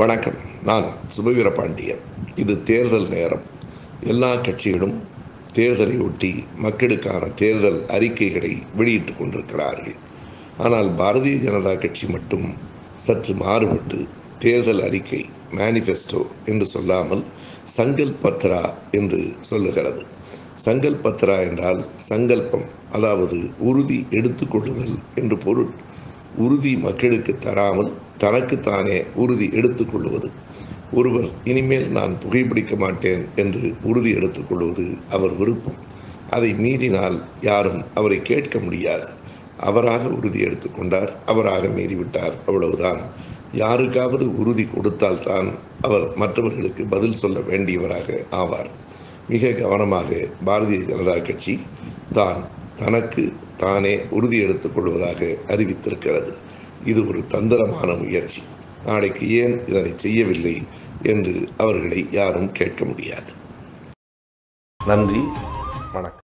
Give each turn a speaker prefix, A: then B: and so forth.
A: வணக்கம் நான் சுபவீர பாண்டியன் இது தேர்தல் நேரம் எல்லா கட்சிகளும் தேர்தலை ஒட்டி மக்களுக்கான தேர்தல் அறிக்கைகளை வெளியிட்டுக் கொண்டிருக்கிறார்கள் ஆனால் பாரதிய ஜனதா கட்சி மட்டும் சற்று மாறுபட்டு தேர்தல் அறிக்கை மேனிஃபெஸ்டோ என்று சொல்லாமல் சங்கல் பத்ரா என்று சொல்லுகிறது சங்கல் பத்ரா என்றால் சங்கல்பம் அதாவது உறுதி எடுத்துக்கொள்ளுதல் என்று பொருள் உறுதி மக்களுக்கு தராமல் தனக்குத்தானே உறுதி எடுத்துக்கொள்வது ஒருவர் இனிமேல் நான் புகைப்பிடிக்க மாட்டேன் என்று உறுதி எடுத்துக்கொள்வது அவர் விருப்பம் அதை மீறினால் யாரும் அவரை கேட்க முடியாது அவராக உறுதி எடுத்துக்கொண்டார் அவராக மீறிவிட்டார் அவ்வளவுதான் யாருக்காவது உறுதி கொடுத்தால்தான் அவர் மற்றவர்களுக்கு பதில் சொல்ல வேண்டியவராக ஆவார் மிக கவனமாக பாரதிய ஜனதா கட்சி தான் தனக்கு தானே உறுதி எடுத்துக் கொள்வதாக அறிவித்திருக்கிறது இது ஒரு தந்திரமான முயற்சி நாளைக்கு ஏன் இதனை செய்யவில்லை என்று அவர்களை யாரும் கேட்க முடியாது நன்றி வணக்கம்